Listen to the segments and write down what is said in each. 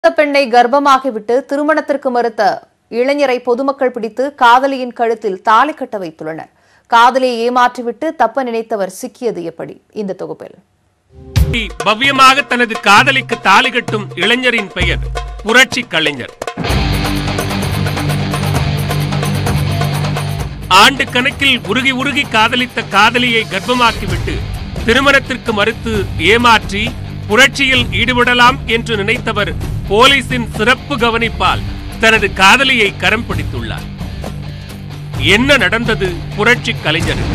பெண்ணை கர்ப்பமாகிவிட்டு திருமணத்திற்கு மறுத்த இளைஞரை பொதுமக்கள் பிடித்து காதலியின் கழுத்தில் தாலி கட்ட வைத்துள்ளனர் காதலியை ஏமாற்றிவிட்டு தப்ப நினைத்தவர் சிக்கியது எப்படி இந்த தொகுப்பில் பவ்யமாக தனது காதலிக்கு தாலி கட்டும் இளைஞரின் பெயர் புரட்சி கலைஞர் ஆண்டு கணக்கில் உருகி உருகி காதலித்த காதலியை கர்ப்பமாக்கிவிட்டு திருமணத்திற்கு மறுத்து ஏமாற்றி புரட்சியில் ஈடுபடலாம் என்று நினைத்தவர் போலீசின் சிறப்பு கவனிப்பால் தனது காதலியை கரம் பிடித்துள்ளார் என்ன நடந்தது புரட்சி கலைஞருக்கு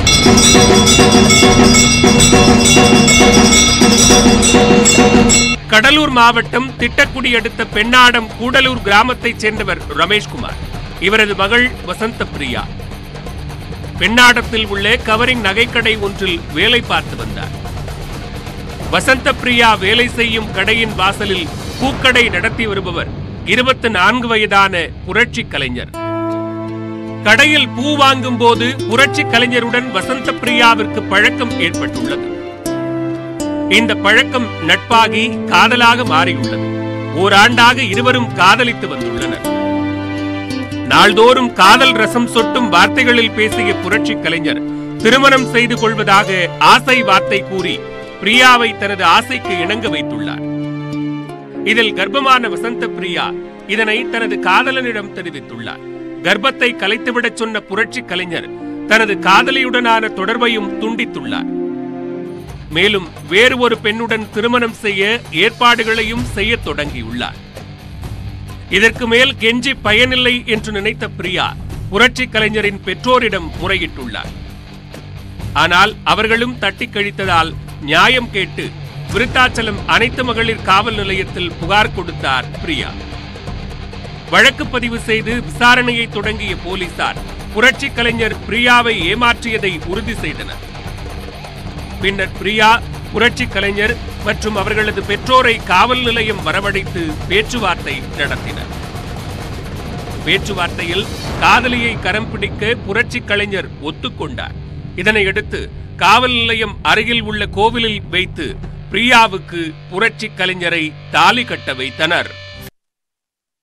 கடலூர் மாவட்டம் திட்டக்குடி அடுத்த பெண்ணாடம் கூடலூர் கிராமத்தைச் சேர்ந்தவர் ரமேஷ்குமார் இவரது மகள் வசந்த பிரியா பெண்ணாடத்தில் உள்ள கவரிங் நகைக்கடை ஒன்றில் வேலை பார்த்து வந்தார் வசந்த பிரியா வேலை செய்யும் கடையின் வாசலில் பூக்கடை நடத்தி வருபவர் இருபத்தி நான்கு வயதான புரட்சி கலைஞர் கடையில் பூ வாங்கும் போது புரட்சி கலைஞருடன் வசந்த பிரியாவிற்கு பழக்கம் ஏற்பட்டுள்ளது இந்த பழக்கம் நட்பாகி காதலாக மாறியுள்ளது ஓராண்டாக இருவரும் காதலித்து வந்துள்ளனர் நாள்தோறும் காதல் ரசம் சொட்டும் வார்த்தைகளில் பேசிய புரட்சி கலைஞர் திருமணம் செய்து கொள்வதாக ஆசை வார்த்தை கூறி பிரியாவை தனது ஆசைக்கு இணங்க வைத்துள்ளார் இதில் கர்ப்பமான வசந்த பிரியா இதனை தனது காதலனிடம் தெரிவித்துள்ளார் கர்ப்பத்தை கலைத்துவிடச் சொன்ன புரட்சி கலைஞர் தனது காதலியுடனான தொடர்பையும் துண்டித்துள்ளார் மேலும் வேறு ஒரு பெண்ணுடன் திருமணம் செய்ய ஏற்பாடுகளையும் செய்யத் தொடங்கியுள்ளார் இதற்கு மேல் கெஞ்சி பயனில்லை என்று நினைத்த பிரியா புரட்சி கலைஞரின் பெற்றோரிடம் முறையிட்டுள்ளார் ஆனால் அவர்களும் தட்டி கழித்ததால் நியாயம் கேட்டு விருத்தாச்சலம் அனைத்து மகளிர் காவல் நிலையத்தில் புகார் கொடுத்தார் பிரியா வழக்கு பதிவு செய்து விசாரணையை தொடங்கிய போலீசார் புரட்சி கலைஞர் பிரியாவை ஏமாற்றியதை உறுதி செய்தனர் பின்னர் பிரியா புரட்சி கலைஞர் மற்றும் அவர்களது பெற்றோரை காவல் நிலையம் வரவழைத்து பேச்சுவார்த்தை நடத்தினர் பேச்சுவார்த்தையில் காதலியை கரம் பிடிக்க புரட்சி கலைஞர் ஒத்துக்கொண்டார் இதனையடுத்து காவல் நிலையம் அருகில் உள்ள கோவிலில் வைத்து பிரியாவுக்கு புரட்சி கலைஞரை தாலி கட்ட வைத்தனர்